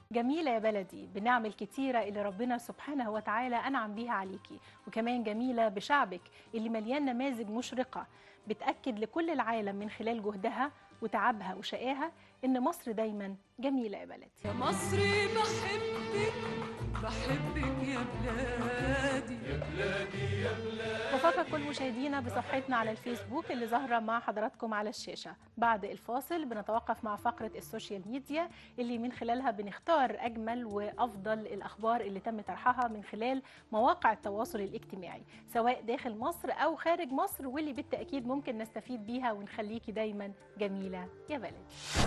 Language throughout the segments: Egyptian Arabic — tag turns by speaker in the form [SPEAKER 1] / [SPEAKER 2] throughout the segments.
[SPEAKER 1] جميلة يا بلدي بنعم الكتيرة اللي ربنا سبحانه وتعالى أنعم بيها عليكي وكمان جميلة بشعبك اللي مليان نماذج مشرقة بتأكد لكل العالم من خلال جهدها وتعبها وشقاها إن مصر دايما جميلة يا بلدي
[SPEAKER 2] يا مصري بحبك بحبك يا بلادي
[SPEAKER 1] بفكر كل مشاهدينا بصفحتنا على الفيسبوك اللي ظاهرة مع حضراتكم على الشاشة بعد الفاصل بنتوقف مع فقرة السوشيال ميديا اللي من خلالها بنختار أجمل وأفضل الأخبار اللي تم طرحها من خلال مواقع التواصل الاجتماعي سواء داخل مصر أو خارج مصر واللي بالتأكيد ممكن نستفيد بيها ونخليكي دايما جميلة يا بلدي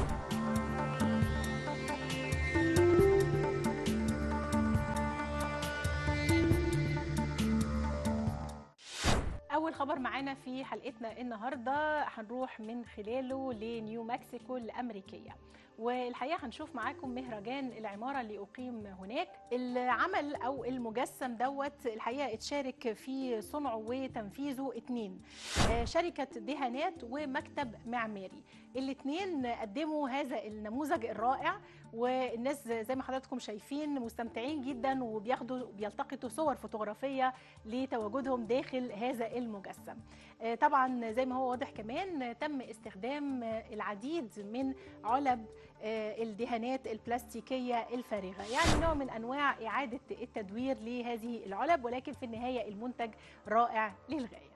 [SPEAKER 1] أول خبر معانا في حلقتنا النهاردة هنروح من خلاله لنيو مكسيكو الأمريكية والحقيقة هنشوف معاكم مهرجان العمارة اللي أقيم هناك العمل أو المجسم دوت الحقيقة اتشارك في صنعه وتنفيذه اتنين آه، شركة دهانات ومكتب معماري الاتنين قدموا هذا النموذج الرائع والناس زي ما حضراتكم شايفين مستمتعين جدا وبياخدوا بيلتقطوا صور فوتوغرافية لتواجدهم داخل هذا المجسم آه، طبعا زي ما هو واضح كمان آه، تم استخدام آه، العديد من علب آه، الدهانات البلاستيكية الفارغة يعني نوع من أنواع إعادة التدوير لهذه العلب ولكن في النهاية المنتج رائع للغاية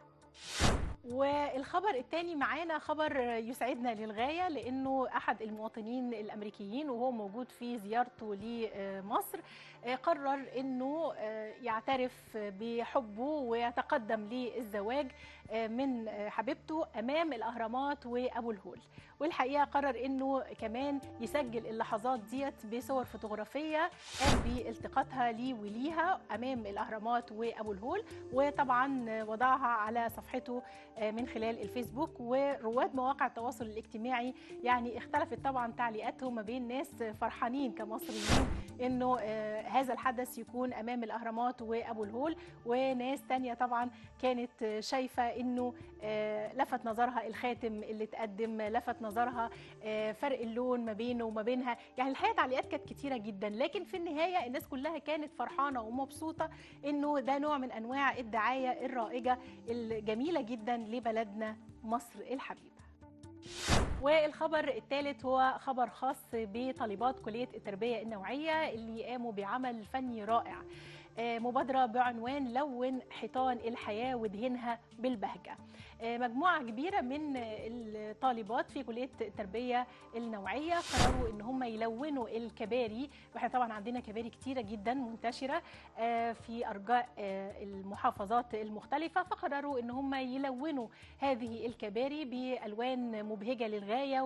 [SPEAKER 1] والخبر الثاني معانا خبر يسعدنا للغايه لانه احد المواطنين الامريكيين وهو موجود في زيارته لمصر قرر انه يعترف بحبه ويتقدم للزواج من حبيبته امام الاهرامات وابو الهول والحقيقه قرر انه كمان يسجل اللحظات ديت بصور فوتوغرافيه قام بالتقاطها لي وليها امام الاهرامات وابو الهول وطبعا وضعها على صفحته من خلال الفيسبوك ورواد مواقع التواصل الاجتماعي يعني اختلفت طبعا تعليقاتهم ما بين ناس فرحانين كمصريين انه آه، هذا الحدث يكون امام الاهرامات وابو الهول وناس تانية طبعا كانت آه، شايفه انه آه، لفت نظرها الخاتم اللي اتقدم لفت نظرها آه، فرق اللون ما بينه وما بينها يعني الحقيقه تعليقات كانت كتيره جدا لكن في النهايه الناس كلها كانت فرحانه ومبسوطه انه ده نوع من انواع الدعايه الرائجه الجميله جدا لبلدنا مصر الحبيبه والخبر الثالث هو خبر خاص بطالبات كلية التربية النوعية اللي قاموا بعمل فني رائع آه، مبادرة بعنوان لون حيطان الحياة ودهنها بالبهجة آه، مجموعة كبيرة من الطالبات في كلية التربية النوعية قرروا ان هم يلونوا الكباري واحنا طبعا عندنا كباري كتيرة جدا منتشرة آه، في أرجاء آه، المحافظات المختلفة فقرروا ان هم يلونوا هذه الكباري بألوان مبهجة للغاية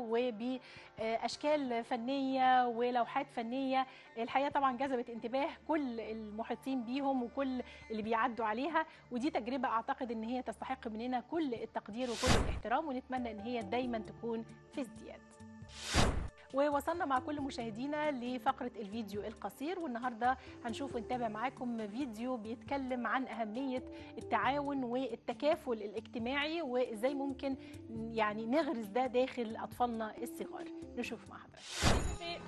[SPEAKER 1] وبأشكال فنية ولوحات فنية الحقيقة طبعا جذبت انتباه كل المحيطين بيهم وكل اللي بيعدوا عليها ودي تجربة أعتقد ان هي تستحق مننا كل التقدير وكل الاحترام ونتمنى ان هي دايما تكون في ازدياد ووصلنا مع كل مشاهدينا لفقرة الفيديو القصير والنهاردة هنشوف ونتابع معاكم فيديو بيتكلم عن أهمية التعاون والتكافل الاجتماعي وإزاي ممكن يعني نغرس ده داخل أطفالنا الصغار نشوف مع حضرتك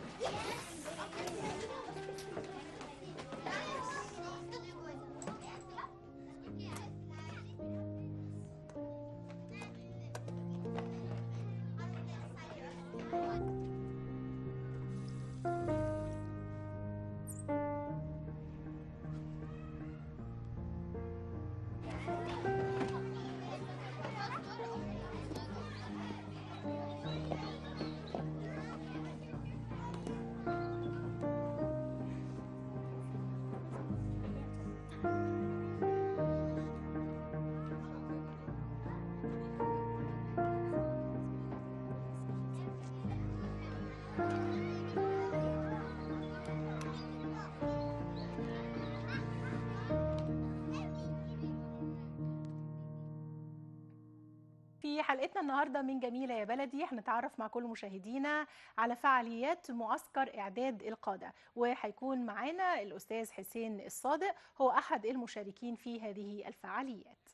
[SPEAKER 1] في حلقتنا النهارده من جميله يا بلدي هنتعرف مع كل مشاهدينا على فعاليات معسكر اعداد القاده وهيكون معانا الاستاذ حسين الصادق هو احد المشاركين في هذه الفعاليات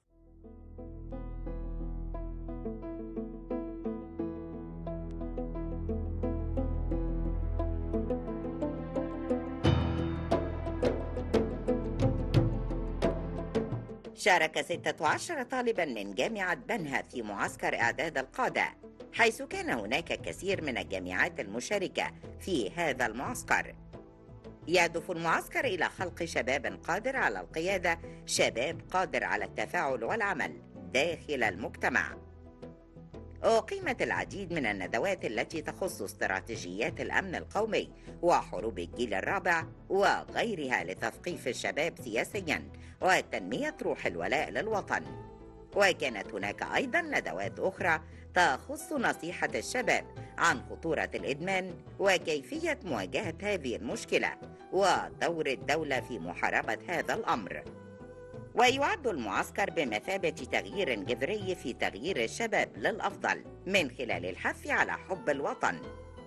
[SPEAKER 3] شارك 16 طالبا من جامعة بنها في معسكر إعداد القادة حيث كان هناك كثير من الجامعات المشاركة في هذا المعسكر يهدف المعسكر إلى خلق شباب قادر على القيادة شباب قادر على التفاعل والعمل داخل المجتمع أقيمت العديد من الندوات التي تخص استراتيجيات الأمن القومي وحروب الجيل الرابع وغيرها لتثقيف الشباب سياسيا وتنمية روح الولاء للوطن وكانت هناك أيضا ندوات أخرى تخص نصيحة الشباب عن خطورة الإدمان وكيفية مواجهة هذه المشكلة ودور الدولة في محاربة هذا الأمر ويعد المعسكر بمثابة تغيير جذري في تغيير الشباب للأفضل من خلال الحث على حب الوطن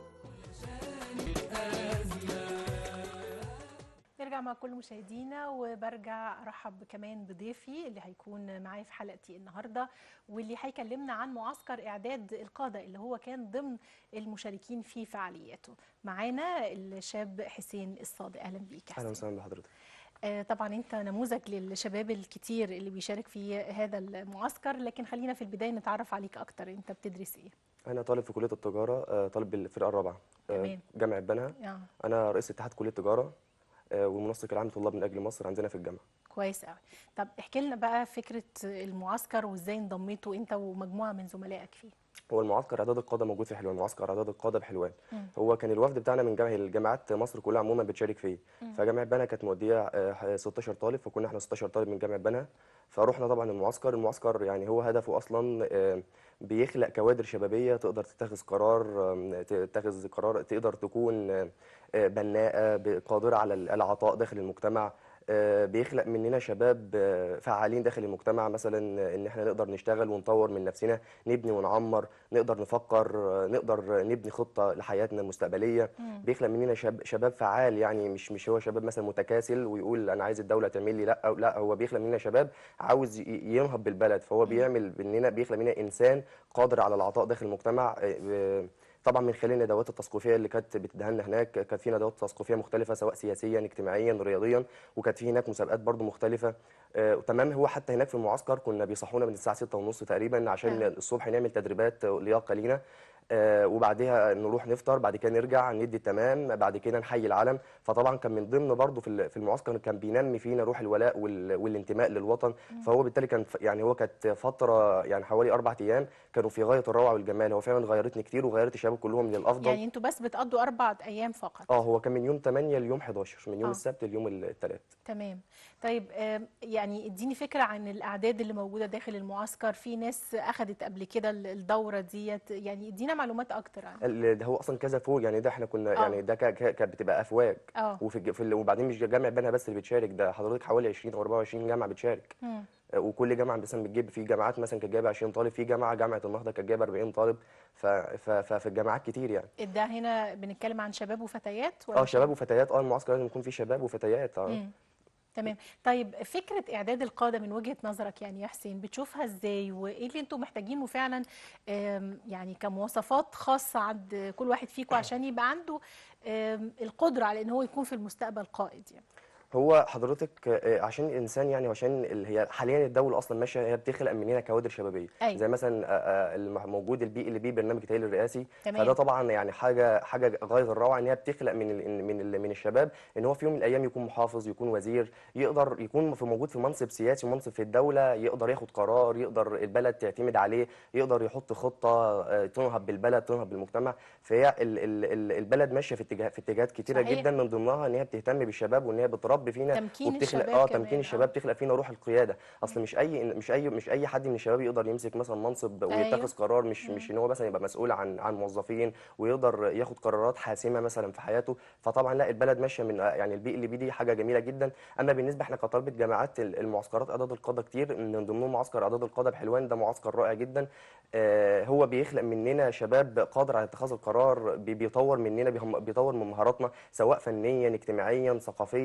[SPEAKER 1] نرجع مع كل مشاهدينا وبرجع ارحب كمان بضيفي اللي هيكون معايا في حلقتي النهارده واللي هيكلمنا عن معسكر اعداد القاده اللي هو كان ضمن المشاركين في فعالياته معانا الشاب حسين الصادق اهلا بيك يا
[SPEAKER 4] اهلا
[SPEAKER 1] حسين
[SPEAKER 4] وسهلا بحضرتك
[SPEAKER 1] آه، طبعا انت نموذج للشباب الكتير اللي بيشارك في هذا المعسكر لكن خلينا في البدايه نتعرف عليك اكتر انت بتدرس ايه
[SPEAKER 4] انا طالب في كليه التجاره آه، طالب بالفرقه الرابعه آه،
[SPEAKER 1] تمام.
[SPEAKER 4] جامعه بنها
[SPEAKER 1] اه
[SPEAKER 4] انا رئيس اتحاد كليه التجاره آه، والمنسق العام لطلاب من اجل مصر عندنا في الجامعه
[SPEAKER 1] كويس قوي طب احكي لنا بقى فكره المعسكر وازاي انضميتوا انت ومجموعه من زملائك فيه
[SPEAKER 4] هو المعسكر اعداد القاده موجود في حلوان معسكر اعداد القاده بحلوان
[SPEAKER 1] مم.
[SPEAKER 4] هو كان الوفد بتاعنا من جامعه الجامعات مصر كلها عموما بتشارك فيه
[SPEAKER 1] مم.
[SPEAKER 4] فجامعه بنها كانت موديه آه، 16 طالب فكنا احنا 16 طالب من جامعه بنها فروحنا طبعا المعسكر المعسكر يعني هو هدفه اصلا آه، بيخلق كوادر شبابيه تقدر تتخذ قرار آم، تتخذ قرار تقدر تكون آه، آه، بناءه ب- قادره على العطاء داخل المجتمع آه، بيخلق مننا شباب آه، فعالين داخل المجتمع مثلا آه، ان احنا نقدر نشتغل ونطور من نفسنا نبني ونعمر نقدر نفكر آه، نقدر نبني خطه لحياتنا المستقبليه
[SPEAKER 1] مم.
[SPEAKER 4] بيخلق مننا شاب شباب فعال يعني مش مش هو شباب مثلا متكاسل ويقول انا عايز الدوله تعمل لي لا أو لا هو بيخلق مننا شباب عاوز ي- ينهض بالبلد فهو بيعمل مننا بيخلق مننا انسان قادر على العطاء داخل المجتمع آه، آه، طبعا من خلال الندوات التثقيفيه اللي كانت بتديها لنا هناك كانت في ندوات تثقيفيه مختلفه سواء سياسيا اجتماعيا رياضيا وكانت في هناك مسابقات برضو مختلفه آه، تمام هو حتى هناك في المعسكر كنا بيصحونا من الساعه 6:30 تقريبا عشان
[SPEAKER 1] آه.
[SPEAKER 4] الصبح نعمل تدريبات لياقه لينا آه، وبعدها نروح نفطر بعد كده نرجع ندي التمام بعد كده نحيي العلم فطبعا كان من ضمن برضه في ال- في المعسكر كان بينمي فينا روح الولاء وال- والانتماء للوطن فهو بالتالي كان ف- يعني هو كانت فتره يعني حوالي اربع ايام كانوا في غايه الروعه والجمال هو فعلا غيرتني كتير وغيرت الشباب كلهم للافضل
[SPEAKER 1] يعني انتوا بس بتقضوا اربع ايام فقط
[SPEAKER 4] اه هو كان من يوم 8 ليوم 11 من يوم
[SPEAKER 1] آه.
[SPEAKER 4] السبت ليوم الثلاث
[SPEAKER 1] تمام طيب آم، يعني اديني فكره عن الاعداد اللي موجوده داخل المعسكر في ناس اخذت قبل كده ال- الدوره ديت يعني ادينا معلومات اكتر عنها
[SPEAKER 4] ال- ده هو اصلا كذا فوق يعني ده احنا كنا
[SPEAKER 1] آه.
[SPEAKER 4] يعني ده كا- كا- كانت بتبقى افواج
[SPEAKER 1] اه
[SPEAKER 4] وفي الج- في ال- وبعدين مش جامع بنها بس اللي بتشارك ده حضرتك حوالي 20 او 24 جامعه بتشارك
[SPEAKER 1] مم.
[SPEAKER 4] آه، وكل جامعه مثلا بتجيب في جامعات مثلا كانت جايبه 20 طالب في جامعه جامعه النهضه كانت جايبه 40 طالب ف- ف- ففي الجامعات كتير يعني
[SPEAKER 1] ده هنا بنتكلم عن شباب وفتيات ولا
[SPEAKER 4] اه شباب وفتيات اه المعسكر لازم يكون فيه شباب وفتيات اه
[SPEAKER 1] مم. تمام طيب فكره اعداد القاده من وجهه نظرك يعني يا حسين بتشوفها ازاي وايه اللي انتم محتاجينه فعلا آم، يعني كمواصفات خاصه عند كل واحد فيكم عشان يبقى عنده آم، القدره على ان هو يكون في المستقبل قائد يعني
[SPEAKER 4] هو حضرتك آه، عشان الانسان يعني عشان ال- هي حاليا الدوله اصلا ماشيه هي بتخلق مننا كوادر شبابيه
[SPEAKER 1] أيوة.
[SPEAKER 4] زي مثلا آه، آه، الم- موجود البي اللي بيه برنامج التاهيل الرئاسي
[SPEAKER 1] تمام.
[SPEAKER 4] فده طبعا يعني حاجه حاجه غايه الروعه ان هي بتخلق من ال من ال من الشباب ان هو في يوم من الايام يكون محافظ يكون وزير يقدر يكون في موجود في منصب سياسي ومنصب في الدوله يقدر ياخد قرار يقدر البلد تعتمد عليه يقدر يحط خطه آه، تنهض بالبلد تنهض بالمجتمع فهي ال ال ال البلد ماشيه في اتجاه في اتجاهات كتيره
[SPEAKER 1] صحيح.
[SPEAKER 4] جدا من ضمنها ان هي بتهتم بالشباب وان هي بتربي فينا
[SPEAKER 1] تمكين
[SPEAKER 4] وبتخلق
[SPEAKER 1] الشباب
[SPEAKER 4] اه
[SPEAKER 1] كمان،
[SPEAKER 4] تمكين
[SPEAKER 1] آه.
[SPEAKER 4] الشباب تخلق فينا روح القياده اصل مش اي مش اي مش اي حد من الشباب يقدر يمسك مثلا منصب
[SPEAKER 1] أيوة.
[SPEAKER 4] ويتخذ قرار مش مش ان هو مثلا يبقى مسؤول عن عن موظفين ويقدر ياخد قرارات حاسمه مثلا في حياته فطبعا لا البلد ماشيه من يعني البي اللي بي دي حاجه جميله جدا اما بالنسبه احنا كطلبه جامعات ال- المعسكرات اعداد القاده كتير من ضمنهم معسكر اعداد القاده بحلوان ده معسكر رائع جدا آه، هو بيخلق مننا شباب قادر على اتخاذ القرار بي- بيطور مننا بيهم- بيطور من مهاراتنا سواء فنيا اجتماعيا ثقافيا رياضيا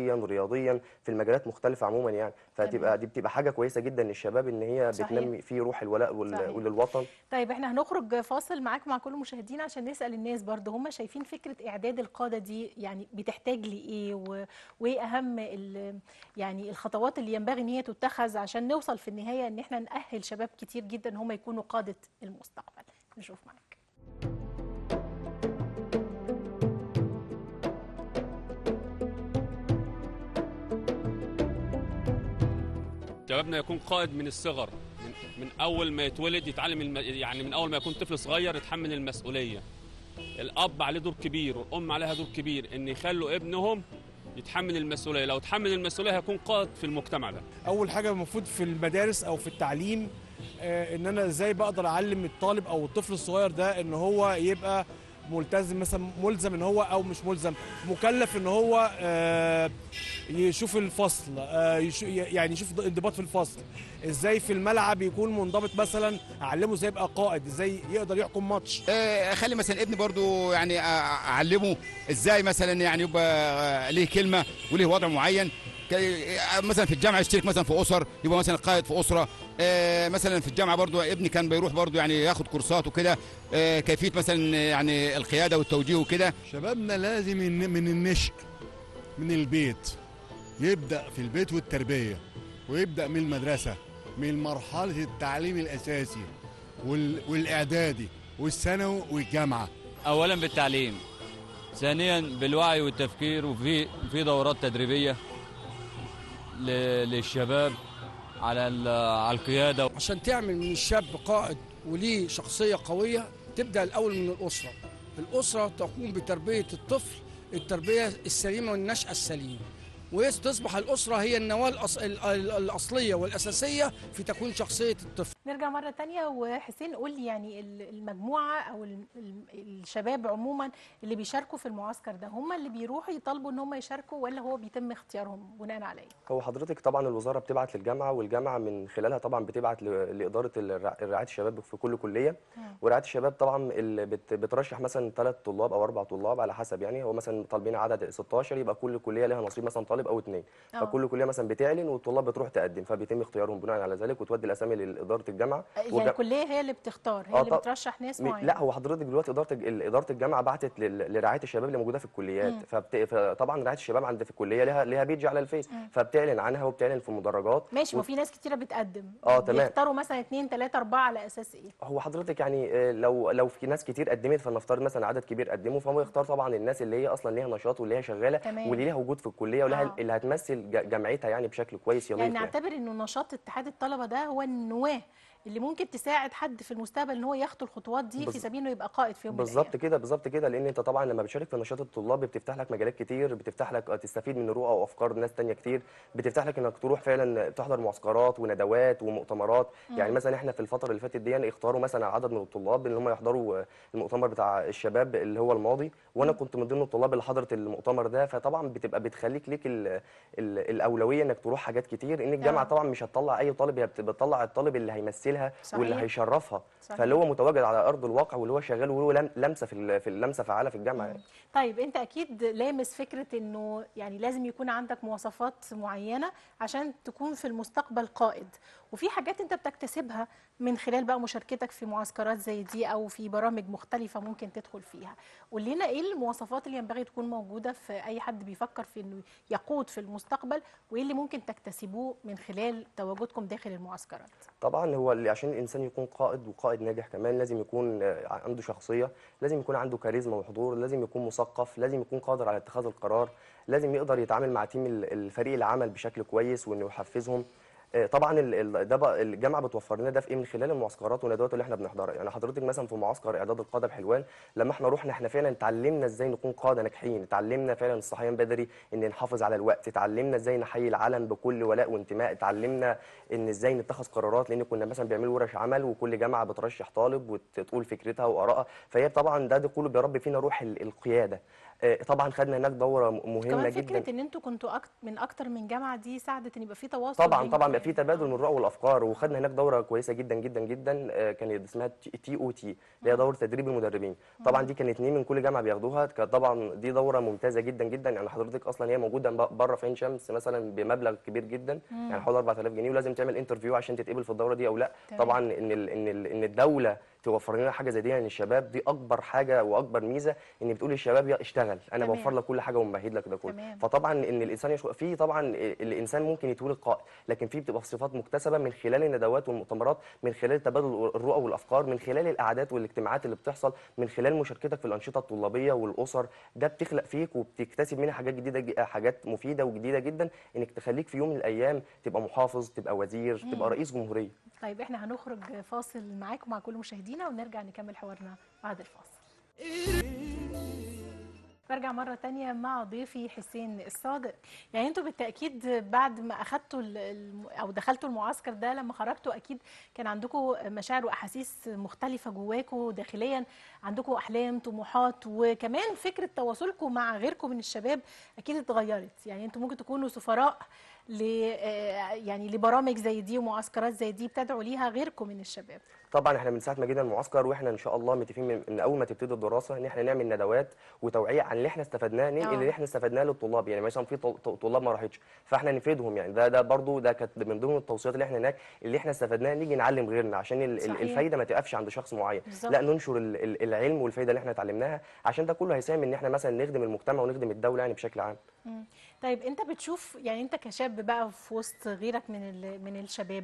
[SPEAKER 4] رياضيا في المجالات مختلفه عموما يعني
[SPEAKER 1] تمام.
[SPEAKER 4] فتبقى دي بتبقى حاجه كويسه جدا للشباب ان هي
[SPEAKER 1] صحيح.
[SPEAKER 4] بتنمي فيه روح الولاء وال-
[SPEAKER 1] صحيح.
[SPEAKER 4] وللوطن
[SPEAKER 1] طيب احنا هنخرج فاصل معاك مع كل المشاهدين عشان نسال الناس برضه هم شايفين فكره اعداد القاده دي يعني بتحتاج لايه و- وايه اهم ال- يعني الخطوات اللي ينبغي ان هي تتخذ عشان نوصل في النهايه ان احنا نأهل شباب كتير جدا ان هم يكونوا قاده المستقبل نشوف معاك
[SPEAKER 5] شبابنا يكون قائد من الصغر من, من اول ما يتولد يتعلم الم... يعني من اول ما يكون طفل صغير يتحمل المسؤوليه الاب عليه دور كبير والام عليها دور كبير ان يخلوا ابنهم يتحمل المسؤوليه لو تحمل المسؤوليه هيكون قائد في المجتمع ده
[SPEAKER 6] اول حاجه المفروض في المدارس او في التعليم آه، ان انا ازاي بقدر اعلم الطالب او الطفل الصغير ده ان هو يبقى ملتزم مثلا ملزم ان هو او مش ملزم مكلف ان هو آه، يشوف الفصل آه، يش- يعني يشوف انضباط في الفصل ازاي في الملعب يكون منضبط مثلا اعلمه ازاي يبقى قائد ازاي يقدر يحكم ماتش
[SPEAKER 7] آه، اخلي مثلا ابني برضو يعني أ- اعلمه ازاي مثلا يعني يبقى آه، ليه كلمه وليه وضع معين كي- آه، مثلا في الجامعه يشترك مثلا في اسر يبقى مثلا قائد في اسره آه، مثلا في الجامعه برضو ابني كان بيروح برضو يعني ياخد كورسات وكده آه، كيفيه مثلا يعني القياده والتوجيه وكده
[SPEAKER 8] شبابنا لازم إن- من النشء من البيت يبدأ في البيت والتربية ويبدأ من المدرسة من مرحلة التعليم الأساسي وال- والإعدادي والثانوي والجامعة
[SPEAKER 9] اولا بالتعليم ثانيا بالوعي والتفكير وفي في دورات تدريبيه ل- للشباب على ال- على القياده
[SPEAKER 10] عشان تعمل من الشاب قائد وليه شخصية قوية تبدأ الأول من الأسرة الأسرة تقوم بتربية الطفل التربية السليمة والنشأة السليمة وتصبح الأسرة هي النواة الأص... ال- ال- الأصلية والأساسية في تكوين شخصية الطفل
[SPEAKER 1] نرجع مرة تانية وحسين قول لي يعني ال- المجموعة أو ال- ال- الشباب عموما اللي بيشاركوا في المعسكر ده هم اللي بيروحوا يطالبوا إن هم يشاركوا ولا هو بيتم اختيارهم بناء على إيه؟
[SPEAKER 4] هو حضرتك طبعا الوزاره بتبعت للجامعه والجامعه من خلالها طبعا بتبعت ل- لاداره الرع- رعايه الشباب في كل كليه ورعايه الشباب طبعا اللي بت- بترشح مثلا ثلاث طلاب او اربع طلاب على حسب يعني هو مثلا طالبين عدد 16 يبقى كل كليه لها نصيب مثلا طالب او اثنين
[SPEAKER 1] آه.
[SPEAKER 4] فكل كليه مثلا بتعلن والطلاب بتروح تقدم فبيتم اختيارهم بناء على ذلك وتودي الاسامي لاداره الجامعه
[SPEAKER 1] يعني
[SPEAKER 4] والج-
[SPEAKER 1] الكلية هي اللي بتختار هي
[SPEAKER 4] آه
[SPEAKER 1] اللي
[SPEAKER 4] طب-
[SPEAKER 1] بترشح ناس
[SPEAKER 4] م-
[SPEAKER 1] معينة
[SPEAKER 4] لا هو حضرتك دلوقتي اداره الج- ال- اداره الجامعه بعتت لل- لرعايه الشباب اللي موجوده في الكليات
[SPEAKER 1] مم.
[SPEAKER 4] فبت... فطبعا رعايه الشباب عند في الكليه لها لها بيج على الفيس
[SPEAKER 1] مم.
[SPEAKER 4] فبتعلن عنها وبتعلن في المدرجات
[SPEAKER 1] ماشي ما
[SPEAKER 4] و-
[SPEAKER 1] في ناس كتيرة بتقدم
[SPEAKER 4] آه، تمام.
[SPEAKER 1] بيختاروا مثلا اتنين تلاتة أربعة على أساس إيه؟
[SPEAKER 4] هو حضرتك يعني آه، لو لو في ناس كتير قدمت فلنفترض مثلا عدد كبير قدموا فهو يختار طبعا الناس اللي هي اصلا ليها نشاط واللي هي شغاله
[SPEAKER 1] تمام.
[SPEAKER 4] واللي ليها وجود في الكليه ولها
[SPEAKER 1] آه.
[SPEAKER 4] اللي هتمثل ج- جامعتها يعني بشكل كويس يليق
[SPEAKER 1] يعني
[SPEAKER 4] يعني.
[SPEAKER 1] نعتبر إنه نشاط اتحاد الطلبة ده هو النواة اللي ممكن تساعد حد في المستقبل إن هو يخطو الخطوات دي في
[SPEAKER 4] بز-
[SPEAKER 1] سبيل إنه يبقى قائد في يوم من
[SPEAKER 4] بالظبط
[SPEAKER 1] الأيام.
[SPEAKER 4] كده بالظبط كده لان انت طبعا لما بتشارك في نشاط الطلاب بتفتح لك مجالات كتير بتفتح لك آه، تستفيد من رؤى وافكار ناس تانية كتير بتفتح لك انك تروح فعلا تحضر معسكرات وندوات ومؤتمرات يعني مثلا احنا في الفتره اللي فاتت دي اختاروا مثلا عدد من الطلاب ان هم يحضروا آه، المؤتمر بتاع الشباب اللي هو الماضي وانا كنت من ضمن الطلاب اللي حضرت المؤتمر ده فطبعا بتبقى بتخليك ليك ال ال الاولويه انك تروح حاجات كتير ان الجامعه
[SPEAKER 1] آه.
[SPEAKER 4] طبعا مش هتطلع اي طالب هي بت- بتطلع الطالب اللي هيمثلها واللي
[SPEAKER 1] صحيح.
[SPEAKER 4] هيشرفها
[SPEAKER 1] صحيح.
[SPEAKER 4] فاللي هو متواجد على ارض الواقع واللي هو شغال وله لم- لمسه في ال- في اللمسه فعاله في الجامعه يعني.
[SPEAKER 1] طيب انت اكيد لامس فكره انه يعني لازم يكون عندك مواصفات معينه عشان تكون في المستقبل قائد وفي حاجات انت بتكتسبها من خلال بقى مشاركتك في معسكرات زي دي او في برامج مختلفه ممكن تدخل فيها قول لنا ايه المواصفات اللي ينبغي تكون موجوده في اي حد بيفكر في انه يقود في المستقبل وايه اللي ممكن تكتسبوه من خلال تواجدكم داخل المعسكرات
[SPEAKER 4] طبعا هو اللي عشان الانسان يكون قائد وقائد ناجح كمان لازم يكون آه، عنده شخصيه لازم يكون عنده كاريزما وحضور لازم يكون مثقف لازم يكون قادر على اتخاذ القرار لازم يقدر يتعامل مع تيم ال- الفريق العمل بشكل كويس وانه يحفزهم آه، طبعا ال- ال- ده بقى الجامعه بتوفر لنا ده في ايه من خلال المعسكرات والندوات اللي احنا بنحضرها يعني حضرتك مثلا في معسكر اعداد القاده بحلوان لما احنا رحنا احنا فعلا اتعلمنا ازاي نكون قاده ناجحين اتعلمنا فعلا الصحيان بدري ان نحافظ على الوقت اتعلمنا ازاي نحيي العلم بكل ولاء وانتماء اتعلمنا ان ازاي نتخذ قرارات لان كنا مثلا بيعملوا ورش عمل وكل جامعه بترشح طالب وتقول فكرتها وارائها فهي طبعا ده, ده كله بيربي فينا روح ال- القياده آه، طبعا خدنا هناك دوره م- مهمه
[SPEAKER 1] كمان
[SPEAKER 4] جدا
[SPEAKER 1] فكره ان انتوا كنتوا أكت... من اكتر من جامعه دي ساعدت ان يبقى في تواصل
[SPEAKER 4] طبعا
[SPEAKER 1] بينكم
[SPEAKER 4] طبعا بقى في
[SPEAKER 1] يعني.
[SPEAKER 4] تبادل من الرؤى والافكار وخدنا هناك دوره كويسه جدا جدا جدا آه، كانت اسمها تي او تي اللي هي دوره تدريب المدربين طبعا دي كانت اتنين من كل جامعه بياخدوها كانت طبعا دي دوره ممتازه جدا جدا يعني حضرتك اصلا هي موجوده ب- بره في عين شمس مثلا بمبلغ كبير جدا يعني حوالي 4000 جنيه ولازم تعمل انترفيو عشان تتقبل في الدوره دي او لا
[SPEAKER 1] تمام.
[SPEAKER 4] طبعا ان ال ان ال ان الدوله توفر لنا حاجه زي دي يعني الشباب دي اكبر حاجه واكبر ميزه ان بتقول للشباب يا اشتغل انا
[SPEAKER 1] تمام.
[SPEAKER 4] بوفر لك كل حاجه وممهد لك ده كله
[SPEAKER 1] تمام.
[SPEAKER 4] فطبعا ان الانسان يشو... في طبعا الانسان ممكن يتولد قائد لكن في بتبقى صفات مكتسبه من خلال الندوات والمؤتمرات من خلال تبادل الرؤى والافكار من خلال القعدات والاجتماعات اللي بتحصل من خلال مشاركتك في الانشطه الطلابيه والاسر ده بتخلق فيك وبتكتسب منها حاجات جديده ج- حاجات مفيده وجديده جدا انك تخليك في يوم من الايام تبقى محافظ تبقى وزير تبقى رئيس جمهوريه
[SPEAKER 1] طيب احنا هنخرج فاصل معاكم مع كل مشاهدينا ونرجع نكمل حوارنا بعد الفاصل برجع مرة تانية مع ضيفي حسين الصادق يعني انتوا بالتأكيد بعد ما أخدتوا ال- الم- أو دخلتوا المعسكر ده لما خرجتوا أكيد كان عندكم مشاعر وأحاسيس مختلفة جواكم داخليا عندكم أحلام طموحات وكمان فكرة تواصلكم مع غيركم من الشباب أكيد اتغيرت يعني انتوا ممكن تكونوا سفراء ل آه، يعني لبرامج زي دي ومعسكرات زي دي بتدعوا ليها غيركم من الشباب
[SPEAKER 4] طبعا احنا من ساعه ما جينا المعسكر واحنا ان شاء الله متفقين من, من اول ما تبتدي الدراسه ان احنا نعمل ندوات وتوعيه عن اللي احنا استفدناه ننقل
[SPEAKER 1] آه.
[SPEAKER 4] اللي احنا استفدناه للطلاب يعني مثلا في طل- طلاب ما راحتش فاحنا نفيدهم يعني ده ده برضو ده كانت من ضمن التوصيات اللي احنا هناك اللي احنا استفدناه نيجي نعلم غيرنا عشان ال- ال-
[SPEAKER 1] صحيح.
[SPEAKER 4] الفايده ما تقفش عند شخص معين
[SPEAKER 1] بالظبط.
[SPEAKER 4] لا ننشر ال- ال- العلم والفايده اللي احنا اتعلمناها عشان ده كله هيساهم ان احنا مثلا نخدم المجتمع ونخدم الدوله يعني بشكل عام
[SPEAKER 1] مم. طيب انت بتشوف يعني انت كشاب بقى في وسط غيرك من ال- من الشباب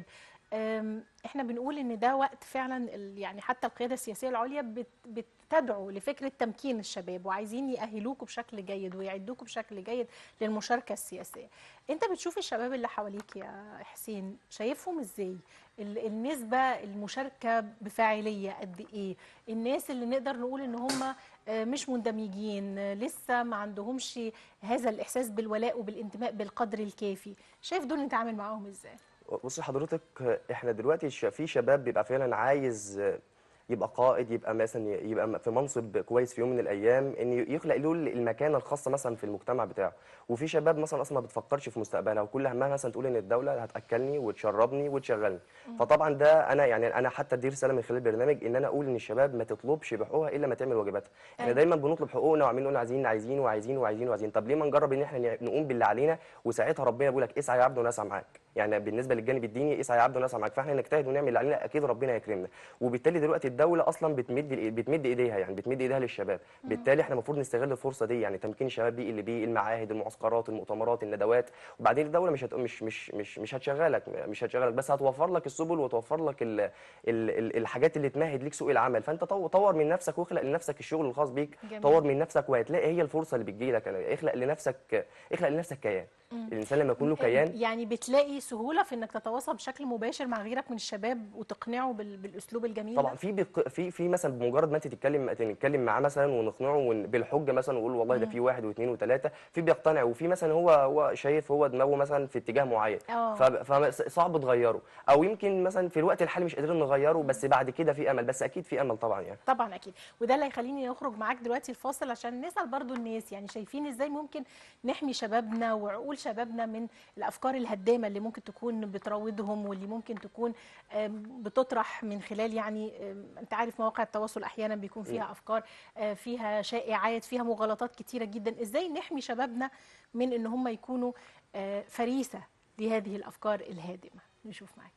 [SPEAKER 1] أم، احنا بنقول ان ده وقت فعلا ال- يعني حتى القياده السياسيه العليا بت- بتدعو لفكره تمكين الشباب وعايزين يأهلوكوا بشكل جيد ويعدوكوا بشكل جيد للمشاركه السياسيه. انت بتشوف الشباب اللي حواليك يا حسين شايفهم ازاي؟ ال- النسبه المشاركه بفاعليه قد ايه؟ الناس اللي نقدر نقول ان هم آه، مش مندمجين آه، لسه ما عندهمش هذا الاحساس بالولاء وبالانتماء بالقدر الكافي شايف دول نتعامل معاهم ازاي
[SPEAKER 4] بصي حضرتك احنا دلوقتي ش- في شباب بيبقى فعلا عايز يبقى قائد يبقى مثلا يبقى في منصب كويس في يوم من الايام ان يخلق له المكانه الخاصه مثلا في المجتمع بتاعه وفي شباب مثلا اصلا ما بتفكرش في مستقبلها وكل همها مثلا تقول ان الدوله هتاكلني وتشربني وتشغلني فطبعا ده انا يعني انا حتى ادي رساله من خلال البرنامج ان انا اقول ان الشباب ما تطلبش بحقوقها الا ما تعمل واجباتها احنا
[SPEAKER 1] أيوة.
[SPEAKER 4] دايما بنطلب حقوقنا وعاملين نقول عايزين عايزين وعايزين وعايزين وعايزين طب ليه ما نجرب ان احنا نقوم باللي علينا وساعتها ربنا بيقول لك اسعى يا عبد ونسعى معاك يعني بالنسبه للجانب الديني اسعى يا عبد ونسعى معاك فاحنا نجتهد ونعمل اللي علينا اكيد ربنا يكرمنا وبالتالي دلوقتي الدوله اصلا بتمد بتمد ايديها يعني بتمد ايديها للشباب بالتالي احنا المفروض نستغل الفرصه دي يعني تمكين الشباب دي اللي بيه المعاهد المعسكرات المؤتمرات الندوات وبعدين الدوله مش هت... مش مش مش مش هتشغلك مش هتشغلك بس هتوفر لك السبل وتوفر لك ال... ال... ال... الحاجات اللي تمهد ليك سوق العمل فانت طو- طور من نفسك واخلق لنفسك الشغل الخاص بيك
[SPEAKER 1] جميل.
[SPEAKER 4] طور من نفسك وهتلاقي هي الفرصه اللي بتجي لك يعني اخلق لنفسك اخلق لنفسك كيان الانسان لما يكون له كيان
[SPEAKER 1] يعني بتلاقي سهوله في انك تتواصل بشكل مباشر مع غيرك من الشباب وتقنعه بال... بالاسلوب الجميل
[SPEAKER 4] طبعا
[SPEAKER 1] ده؟
[SPEAKER 4] في بق... في في مثلا بمجرد ما انت تتكلم تتكلم معاه مثلا ونقنعه ون... بالحجه مثلا ونقول والله ده في واحد واثنين وثلاثه في بيقتنع وفي مثلا هو هو شايف هو دماغه مثلا في اتجاه معين
[SPEAKER 1] اه.
[SPEAKER 4] ف... فصعب تغيره او يمكن مثلا في الوقت الحالي مش قادرين نغيره بس بعد كده في امل بس اكيد في امل طبعا يعني
[SPEAKER 1] طبعا اكيد وده اللي هيخليني نخرج معاك دلوقتي الفاصل عشان نسال برضو الناس يعني شايفين ازاي ممكن نحمي شبابنا وعقول شبابنا من الافكار الهدامه اللي ممكن تكون بتراودهم واللي ممكن تكون آم، بتطرح من خلال يعني آم، انت عارف مواقع التواصل احيانا بيكون فيها افكار آه، فيها شائعات فيها مغالطات كتيره جدا ازاي نحمي شبابنا من ان هم يكونوا آه، فريسه لهذه الافكار الهادمه نشوف معاك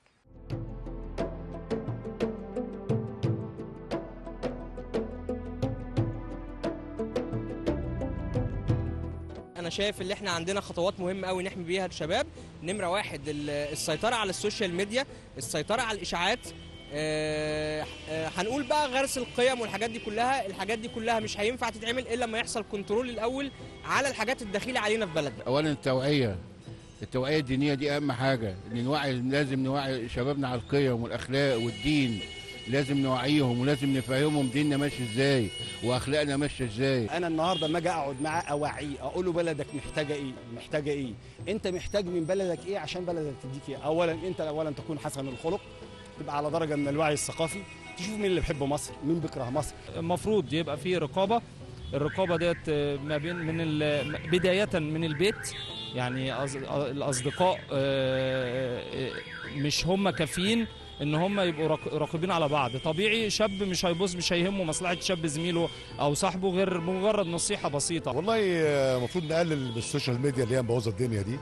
[SPEAKER 11] انا شايف ان احنا عندنا خطوات مهمه قوي نحمي بيها الشباب نمره واحد ال- السيطره على السوشيال ميديا السيطره على الاشاعات آه، آه، هنقول بقى غرس القيم والحاجات دي كلها الحاجات دي كلها مش هينفع تتعمل الا لما يحصل كنترول الاول على الحاجات الدخيله علينا في بلدنا
[SPEAKER 7] اولا التوعيه التوعيه الدينيه دي اهم حاجه ان نوعي لازم نوعي شبابنا على القيم والاخلاق والدين لازم نوعيهم ولازم نفهمهم ديننا ماشي ازاي واخلاقنا ماشيه ازاي
[SPEAKER 10] انا النهارده لما اجي اقعد معاه اوعيه اقول له بلدك محتاجه ايه محتاجه ايه انت محتاج من بلدك ايه عشان بلدك تديك ايه اولا انت اولا تكون حسن الخلق تبقى على درجه من الوعي الثقافي تشوف مين اللي بيحب مصر مين بيكره مصر
[SPEAKER 12] المفروض يبقى فيه رقابه الرقابه ديت آه، ما بين من ال- بدايه من البيت يعني أص- الاصدقاء آه، آه، مش هم كافيين ان هم يبقوا راق- راقبين على بعض طبيعي شاب مش هيبص مش هيهمه مصلحه شاب زميله او صاحبه غير مجرد نصيحه بسيطه
[SPEAKER 13] والله المفروض نقلل من السوشيال ميديا اللي هي مبوظه الدنيا دي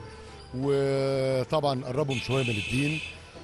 [SPEAKER 13] وطبعا نقربهم شويه من الدين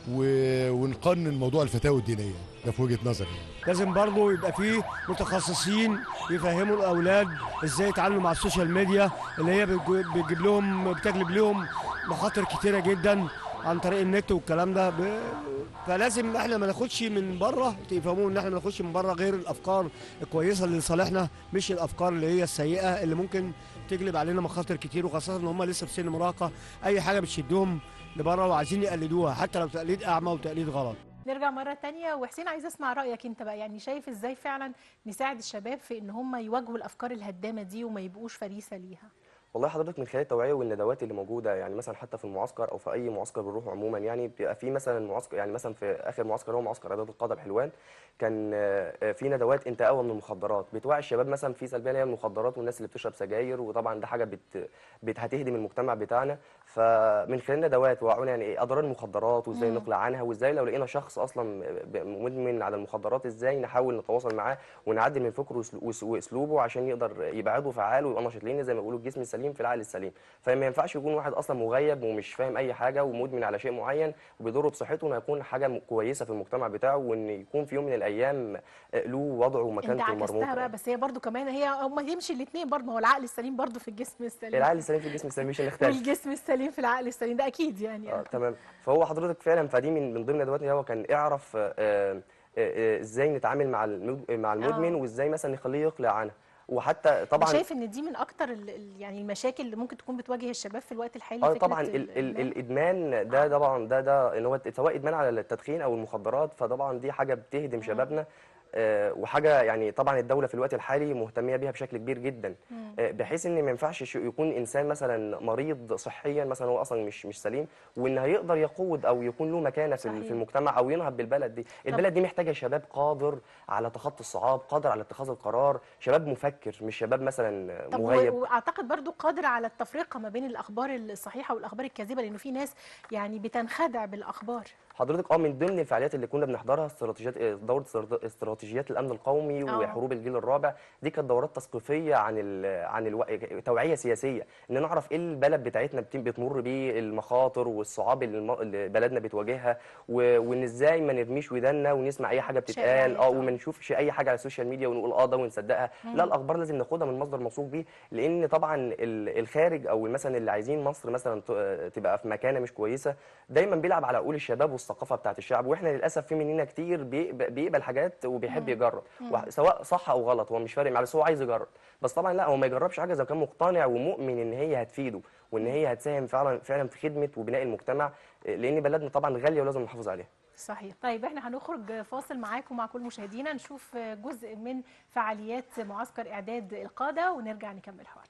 [SPEAKER 13] و- ونقنن موضوع الفتاوى الدينيه ده في وجهه نظري يعني.
[SPEAKER 6] لازم برضه يبقى فيه متخصصين يفهموا الاولاد ازاي يتعاملوا مع السوشيال ميديا اللي هي بتج- بتجيب لهم بتجلب لهم مخاطر كتيره جدا عن طريق النت والكلام ده ب... فلازم احنا ما ناخدش من بره يفهموا ان احنا ما ناخدش من بره غير الافكار الكويسه اللي لصالحنا مش الافكار اللي هي السيئه اللي ممكن تجلب علينا مخاطر كتير وخاصه ان هم لسه في سن مراهقه اي حاجه بتشدهم لبره وعايزين يقلدوها حتى لو تقليد اعمى وتقليد غلط
[SPEAKER 1] نرجع مرة تانية وحسين عايز اسمع رأيك انت بقى يعني شايف ازاي فعلا نساعد الشباب في ان هم يواجهوا الافكار الهدامة دي وما يبقوش فريسة ليها
[SPEAKER 4] والله حضرتك من خلال التوعيه والندوات اللي موجوده يعني مثلا حتى في المعسكر او في اي معسكر بنروحه عموما يعني بيبقى في مثلا معسكر يعني مثلا في اخر معسكر هو معسكر اعداد القاده بحلوان كان آه، آه، في ندوات انتقاوه من المخدرات بتوعي الشباب مثلا في سلبيه اللي هي المخدرات والناس اللي بتشرب سجاير وطبعا ده حاجه بت, بت هتهدم المجتمع بتاعنا فمن خلال ندوات وعونا يعني ايه اضرار المخدرات وازاي
[SPEAKER 14] مم.
[SPEAKER 4] نقلع عنها وازاي لو لقينا شخص اصلا ب- مدمن على المخدرات ازاي نحاول نتواصل معاه ونعدل من فكره وأسلو- وأس- واسلوبه عشان يقدر يبقى عضو فعال ويبقى نشيط لان زي ما بيقولوا الجسم السليم في العقل السليم فما ينفعش يكون واحد اصلا مغيب ومش فاهم اي حاجه ومدمن على شيء معين وبيضر بصحته انه يكون حاجه م- كويسه في المجتمع بتاعه وان يكون في يوم من الايام آه، له وضعه
[SPEAKER 1] انت
[SPEAKER 4] ومكانته
[SPEAKER 1] عكستها
[SPEAKER 4] المرموقه
[SPEAKER 1] بقى بس هي برضو كمان هي هم يمشي الاثنين برضو ما هو العقل السليم برضو في الجسم السليم
[SPEAKER 4] العقل السليم في الجسم السليم مش هنختلف
[SPEAKER 1] والجسم السليم في العقل السليم ده اكيد يعني
[SPEAKER 4] اه تمام فهو حضرتك فعلا فدي من من ضمن ندوات هو كان اعرف آه، آه، آه، ازاي نتعامل مع المد- مع المدمن
[SPEAKER 1] آه.
[SPEAKER 4] وازاي مثلا نخليه يقلع عنها وحتى
[SPEAKER 1] طبعا
[SPEAKER 4] طبعا
[SPEAKER 1] شايف ان دي من اكتر ال- ال- يعني المشاكل اللي ممكن تكون بتواجه الشباب في الوقت الحالي
[SPEAKER 4] اه
[SPEAKER 1] فكرة
[SPEAKER 4] طبعا ال ال
[SPEAKER 1] الإدمان.
[SPEAKER 4] الادمان ده طبعا ده ده ان هو سواء ادمان على التدخين او المخدرات فطبعا دي حاجه بتهدم شبابنا آه، وحاجه يعني طبعا الدوله في الوقت الحالي مهتميه بيها بشكل كبير جدا
[SPEAKER 14] مم.
[SPEAKER 4] آه، بحيث ان ما ينفعش ش- يكون انسان مثلا مريض صحيا مثلا هو اصلا مش مش سليم وان هيقدر يقود او يكون له مكانه في ال-
[SPEAKER 1] صحيح.
[SPEAKER 4] في المجتمع او ينهض بالبلد دي البلد دي محتاجه شباب قادر على تخطي الصعاب قادر على اتخاذ القرار شباب مفكر مش شباب مثلا
[SPEAKER 1] طب و-
[SPEAKER 4] مغيب
[SPEAKER 1] واعتقد برضو قادر على التفرقه ما بين الاخبار الصحيحه والاخبار الكاذبه لانه في ناس يعني بتنخدع بالاخبار
[SPEAKER 4] حضرتك اه من ضمن الفعاليات اللي كنا بنحضرها استراتيجيات آه، دوره استرات- استراتيجيات الامن القومي
[SPEAKER 1] آه.
[SPEAKER 4] وحروب الجيل الرابع دي كانت دورات تثقيفيه عن ال عن الو... توعيه سياسيه ان نعرف ايه البلد بتاعتنا بت- بتمر بيه المخاطر والصعاب اللي الم- اللي بلدنا بتواجهها و... وان ازاي ما نرميش ودانا ونسمع اي حاجه بتتقال
[SPEAKER 1] شائعات،
[SPEAKER 4] اه
[SPEAKER 1] آه.
[SPEAKER 4] وما نشوفش اي حاجه على السوشيال ميديا ونقول اه ده ونصدقها
[SPEAKER 1] مم.
[SPEAKER 4] لا الاخبار لازم ناخدها من مصدر موثوق بيه لان طبعا ال- الخارج او مثلا اللي عايزين مصر مثلا ت- تبقى في مكانه مش كويسه دايما بيلعب على عقول الشباب والثقافه بتاعت الشعب واحنا للاسف في مننا كتير بيقب- بيقبل حاجات وبيحب
[SPEAKER 14] مم.
[SPEAKER 4] يجرب
[SPEAKER 14] مم.
[SPEAKER 4] وح- سواء صح او غلط هو مش فارق معاه بس هو عايز يجرب بس طبعا لا هو ما يجربش حاجه اذا كان مقتنع ومؤمن ان هي هتفيده وان هي هتساهم فعلا فعلا في خدمه وبناء المجتمع لان بلدنا طبعا غاليه ولازم نحافظ عليها
[SPEAKER 1] صحيح طيب احنا هنخرج فاصل معاكم ومع كل مشاهدينا نشوف جزء من فعاليات معسكر اعداد القاده ونرجع نكمل حوار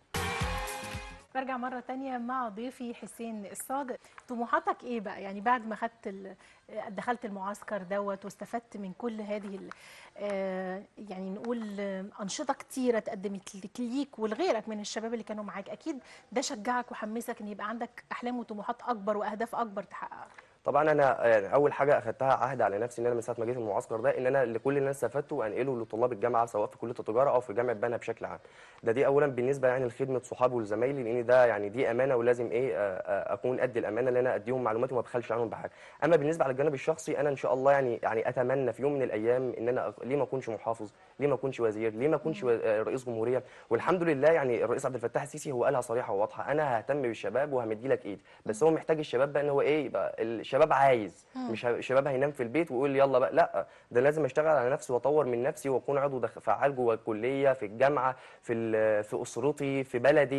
[SPEAKER 1] برجع مرة تانية مع ضيفي حسين الصادق طموحاتك ايه بقى يعني بعد ما خدت ال- دخلت المعسكر دوت واستفدت من كل هذه ال- آه، يعني نقول آه، أنشطة كتيرة اتقدمت لك- ليك ولغيرك من الشباب اللي كانوا معاك أكيد ده شجعك وحمسك إن يبقى عندك أحلام وطموحات أكبر وأهداف أكبر تحققها
[SPEAKER 4] طبعا انا يعني اول حاجه اخدتها عهد على نفسي ان انا من ساعه ما جيت المعسكر ده ان انا لكل اللي انا استفدته انقله لطلاب الجامعه سواء في كليه التجاره او في جامعه بنها بشكل عام ده دي اولا بالنسبه يعني لخدمه صحابي وزمايلي لان ده يعني دي امانه ولازم ايه آه، آه، اكون قد الامانه اللي انا اديهم معلومات وما بخلش عنهم بحاجه اما بالنسبه على الجانب الشخصي انا ان شاء الله يعني يعني اتمنى في يوم من الايام ان انا أ- ليه ما اكونش محافظ ليه ما اكونش وزير ليه ما اكونش و- آه، رئيس جمهوريه والحمد لله يعني الرئيس عبد الفتاح السيسي هو قالها صريحه وواضحه انا ههتم بالشباب وهمدي لك ايدي بس هو محتاج الشباب بقى ان هو ايه يبقى الشباب عايز
[SPEAKER 14] مم.
[SPEAKER 4] مش ه- الشباب هينام في البيت ويقول يلا بقى لا ده لازم اشتغل على نفسي واطور من نفسي واكون عضو دخ- فعال جوه الكليه في الجامعه في ال- في اسرتي في بلدي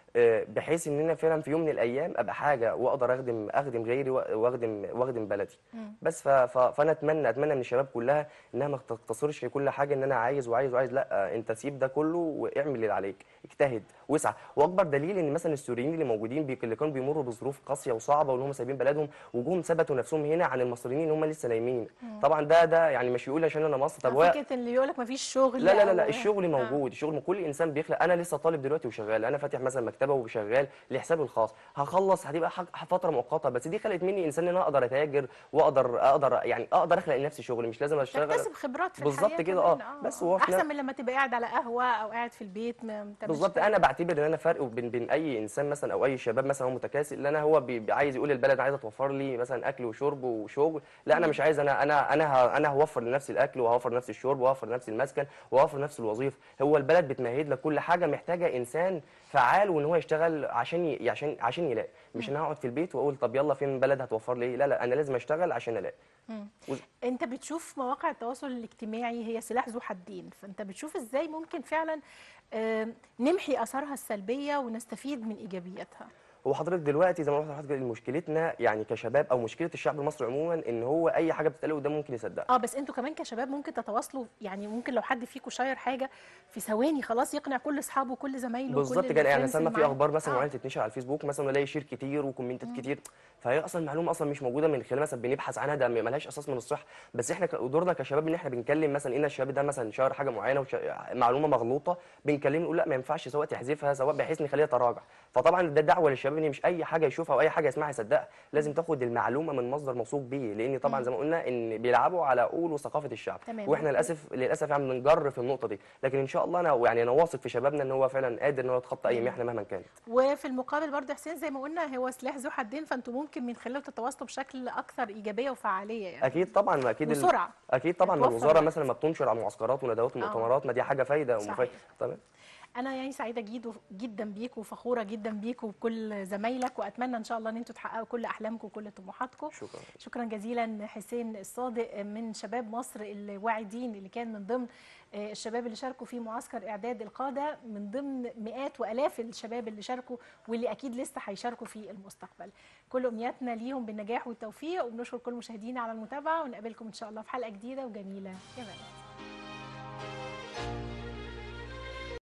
[SPEAKER 4] آه، بحيث ان انا فعلا في يوم من الايام ابقى حاجه واقدر اخدم اخدم غيري وأ- واخدم واخدم بلدي
[SPEAKER 1] مم.
[SPEAKER 4] بس ف... ف... فانا اتمنى اتمنى من الشباب كلها انها ما تقتصرش في كل حاجه ان انا عايز وعايز وعايز لا انت سيب ده كله واعمل اللي عليك اجتهد واسعى واكبر دليل ان مثلا السوريين اللي موجودين بي... اللي كانوا بيمروا بظروف قاسيه وصعبه وان هم سايبين بلدهم وجوهم ثبتوا نفسهم هنا عن المصريين ان هم لسه نايمين
[SPEAKER 1] مم.
[SPEAKER 4] طبعا ده ده يعني مش يقول عشان انا مصر طب هو
[SPEAKER 1] فكره اللي يقول لك ما فيش شغل
[SPEAKER 4] لا لا لا,
[SPEAKER 1] أو-
[SPEAKER 4] لا الشغل
[SPEAKER 1] آه.
[SPEAKER 4] موجود الشغل كل انسان بيخلق انا لسه طالب دلوقتي وشغال انا فاتح مثلا مكتبه وشغال لحسابي الخاص هخلص هتبقى حق- فتره مؤقته بس دي خلقت مني انسان ان انا اقدر اتاجر واقدر اقدر يعني اقدر اخلق لنفسي شغل مش لازم اشتغل
[SPEAKER 1] تكتسب خبرات في
[SPEAKER 4] بالظبط
[SPEAKER 1] الحياة
[SPEAKER 4] كده
[SPEAKER 1] كمان،
[SPEAKER 4] اه بس هو في
[SPEAKER 1] احسن
[SPEAKER 4] نفس-
[SPEAKER 1] من لما تبقى قاعد على قهوه او قاعد في البيت ما ما بتعملش
[SPEAKER 4] بالظبط
[SPEAKER 1] حاجة.
[SPEAKER 4] انا بعتبر ان انا فرق بين بين اي انسان مثلا او اي شباب مثلا هو متكاسل اللي انا هو بي بي- عايز يقول للبلد عايزه توفر لي مثلا اكل وشرب وشغل لا انا مش عايز انا انا انا ه- انا هوفر لنفسي الاكل وهوفر لنفسي الشرب وهوفر لنفسي المسكن وهوفر لنفسي الوظيفه هو البلد بتمهد لك كل حاجه محتاجه انسان فعال وان هو يشتغل عشان ي... عشان عشان يلاقي مش انا هقعد في البيت واقول طب يلا فين البلد هتوفر لي إيه؟ لا لا انا لازم اشتغل عشان الاقي
[SPEAKER 1] مم.
[SPEAKER 4] وز-
[SPEAKER 1] انت بتشوف مواقع التواصل الاجتماعي هي سلاح ذو حدين فانت بتشوف ازاي ممكن فعلا آه، نمحي اثارها السلبيه ونستفيد من ايجابياتها
[SPEAKER 4] هو حضرتك دلوقتي زي ما قلت لحضرتك مشكلتنا يعني كشباب او مشكله الشعب المصري عموما ان هو اي حاجه بتتقال قدامه ممكن يصدقها
[SPEAKER 1] اه بس انتوا كمان كشباب ممكن تتواصلوا يعني ممكن لو حد فيكم شاير حاجه في ثواني خلاص يقنع كل اصحابه وكل زمايله
[SPEAKER 4] بالظبط
[SPEAKER 1] وكل
[SPEAKER 4] كده يعني
[SPEAKER 1] الفريندز
[SPEAKER 4] مثلا
[SPEAKER 1] اللي
[SPEAKER 4] في
[SPEAKER 1] معاه.
[SPEAKER 4] اخبار مثلا
[SPEAKER 1] آه.
[SPEAKER 4] معينه تتنشر على الفيسبوك مثلا الاقي شير كتير وكومنتات كتير فهي اصلا معلومه اصلا مش موجوده من خلال مثلا بنبحث عنها ده ملهاش اساس من الصحه بس احنا ك- دورنا كشباب ان احنا بنكلم مثلا ان الشباب ده مثلا شهر حاجه معينه وش... معلومه مغلوطه بنكلمه نقول لا ما ينفعش سواء تحذفها سواء بحيث نخليها تراجع فطبعا ده دعوه للشباب ان مش اي حاجه يشوفها او اي حاجه يسمعها يصدقها لازم تاخد المعلومه من مصدر موثوق بيه لان طبعا
[SPEAKER 1] مم.
[SPEAKER 4] زي ما قلنا ان بيلعبوا على عقول وثقافه الشعب
[SPEAKER 1] تمام.
[SPEAKER 4] واحنا للاسف للاسف يعني بنجر في النقطه دي لكن ان شاء الله انا يعني انا واثق في شبابنا ان هو فعلا قادر ان هو يتخطى اي
[SPEAKER 1] مم.
[SPEAKER 4] محنه مهما كانت
[SPEAKER 1] وفي المقابل برضه حسين زي ما قلنا هو سلاح ذو حدين فانتوا ممكن من خلاله تتواصلوا بشكل اكثر ايجابيه وفعاليه يعني
[SPEAKER 4] اكيد طبعا ما اكيد ال-
[SPEAKER 1] وسرعه
[SPEAKER 4] اكيد طبعا ما
[SPEAKER 1] بتوفر
[SPEAKER 4] الوزاره
[SPEAKER 1] وقت.
[SPEAKER 4] مثلا ما بتنشر على معسكرات وندوات
[SPEAKER 1] آه.
[SPEAKER 4] ومؤتمرات ما دي حاجه فايده
[SPEAKER 1] صحيح.
[SPEAKER 4] ومفايده تمام
[SPEAKER 1] انا يعني سعيده جدا جدا بيك وفخوره جدا بيك وبكل زمايلك واتمنى ان شاء الله ان انتوا تحققوا كل احلامكم وكل طموحاتكم
[SPEAKER 4] شكرا
[SPEAKER 1] شكرا جزيلا حسين الصادق من شباب مصر الواعدين اللي كان من ضمن آه، الشباب اللي شاركوا في معسكر اعداد القاده من ضمن مئات والاف الشباب اللي شاركوا واللي اكيد لسه هيشاركوا في المستقبل كل امنياتنا ليهم بالنجاح والتوفيق وبنشكر كل مشاهدينا على المتابعه ونقابلكم ان شاء الله في حلقه جديده وجميله يا بلد